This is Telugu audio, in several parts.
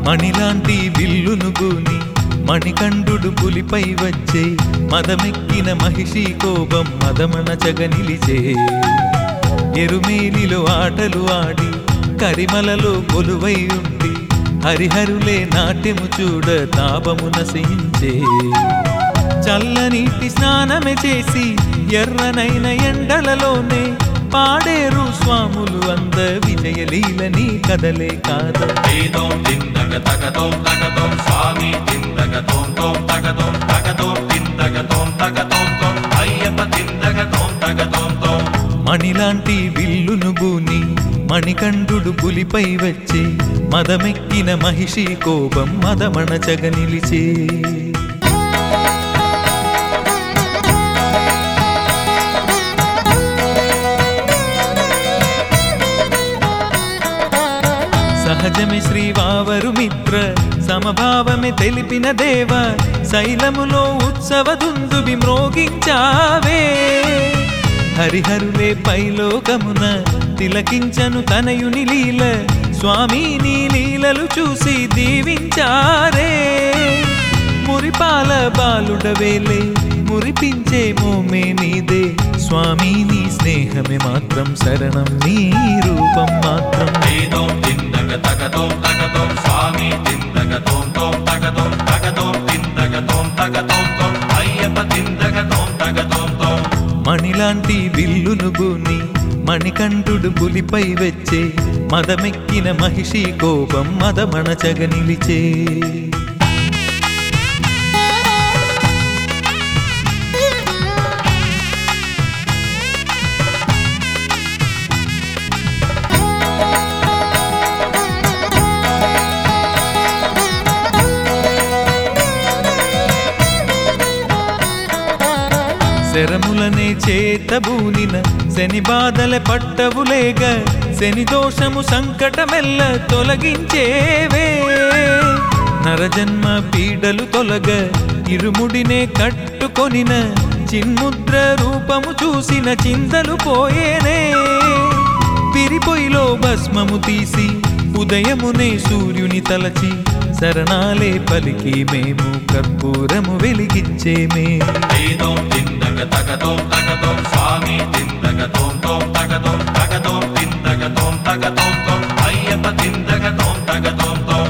మణిలాంటి విల్లును గూని మణికంఠుడు పులిపై వచ్చే మదమెక్కిన మహిషి కోపం మదమనచగ నిలిచే ఎరుమేలిలో ఆటలు ఆడి కరిమలలో కొలువై ఉండి హరిహరులే నాట్యము చూడ తాపము నశయించే చల్లనీటి స్నానమే చేసి ఎర్రనైన ఎండలలోనే పాడేరు స్వాములు అంద విజయలీలని కదలే కాద దీదోం దిందగ తగదోం తగదోం స్వామి దిందగ తోం తోం తగదోం తగదోం దిందగ తోం తగదోం తోం అయ్యప్ప దిందగ తోం తగదోం తోం మణిలాంటి విల్లును గూని మణికంఠుడు పులిపై వచ్చే మదమెక్కిన మహిషి కోపం మదమణచగ నిలిచే సహజమే శ్రీవావరు మిత్ర సమభావమే తెలిపిన దేవ శైలములో ఉత్సవ దుందుబి మ్రోగించావే హరిహరులే పైలోకమున తిలకించను తనయుని లీల స్వామి నీ లీలలు చూసి దీవించారే మురిపాల బాలుడవేలే మురిపించే మోమే నీదే స్వామి నీ స్నేహమే మాత్రం శరణం నీ రూపం మాత్రం దీదోం దిందగ తగదోం తగదోం స్వామి దిందగ తోం తోం తగదోం తగదోం దిందగ తోం తగదోం తోం అయ్యప్ప దిందగ తోం తగదోం తోం మణిలాంటి విల్లును గూని మణికంఠుడు పులిపై వచ్చే మదమెక్కిన మహిషి కోపం మదమణచగ నిలిచే శరములనే చేతబూనిన శని బాధల పట్టవులేగ శని దోషము సంకటమెల్ల తొలగించేవే నరజన్మ పీడలు తొలగ ఇరుముడినే కట్టుకొనిన చిన్ముద్ర రూపము చూసిన చింతలు పోయేనే పిరిపొయ్యిలో భస్మము తీసి ఉదయమునే సూర్యుని తలచి శరణాలే పలికి మేము కర్పూరము వెలిగించేమే దీదోం దిందగ తగదోం తగదోం స్వామి దిందగ తోం తోం తగదోం తగదోం దిందగ తోం తగదోం తోం అయ్యప్ప దిందగ తోం తగదోం తోం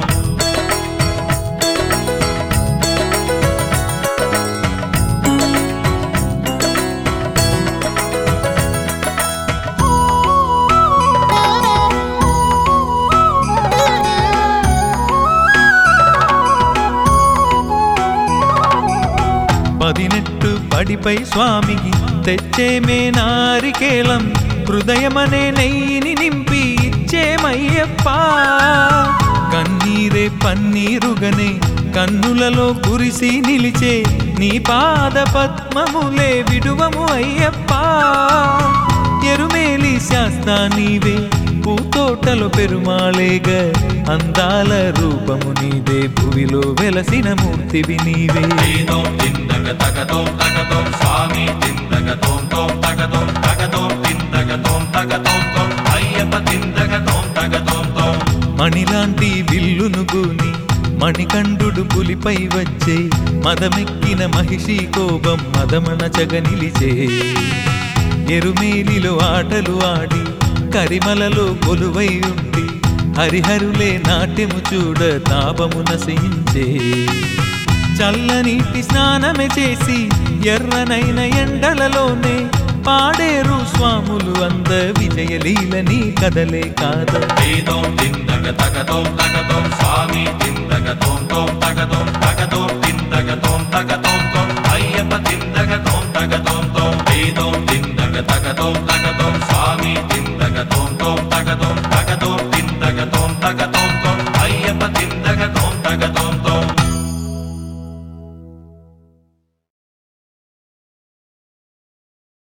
పదినెట్టు పడిపై స్వామికి తెచ్చేమే నారికేలం హృదయమనే నెయ్యిని నింపి ఇచ్చేమయ్యప్ప కన్నీరే పన్నీరుగనే కన్నులలో కురిసి నిలిచే నీ పాద పద్మములే విడువము అయ్యప్ప ఎరుమేలి శాస్తా నీవే పూతోటలో పెరుమాళేగ అందాల రూపము నీదే భువిలో వెలసిన మూర్తివి నీవే దీదోం దిందగ తగదోం తగదోం స్వామి దిందగ తోం తోం తగదోం తగదోం దిందగ తోం తగదోం తోం అయ్యప్ప దిందగ తోం తగదోం తోం మణిలాంటి విల్లును గూని మణికంఠుడు పులిపై వచ్చే మదమెక్కిన మహిషి కోపం మదమనచగ నిలిచే ఎరుమేలిలో ఆటలు ఆడి కరిమలలో కొలువై ఉండి హరిహరులే నాట్యము చూడ తాపము నశయించే చల్లనీటి స్నానమే చేసి ఎర్రనైన ఎండలలోనే పాడేరు స్వాములు అంద విజయలీలని కదలే కాద దీదోం దిందగ తగదోం తగదోం స్వామి దిందగ తోం తోం తగదోం తగదోం దిందగ తోం తగదోం తోం అయ్యప్ప దిందగ తోం తగదోం తోం దీదోం దిందగ తగదోం తగదోం స్వామి దిందగ తోం తోం తగదోం తగదోం దిందగ తోం తగదోం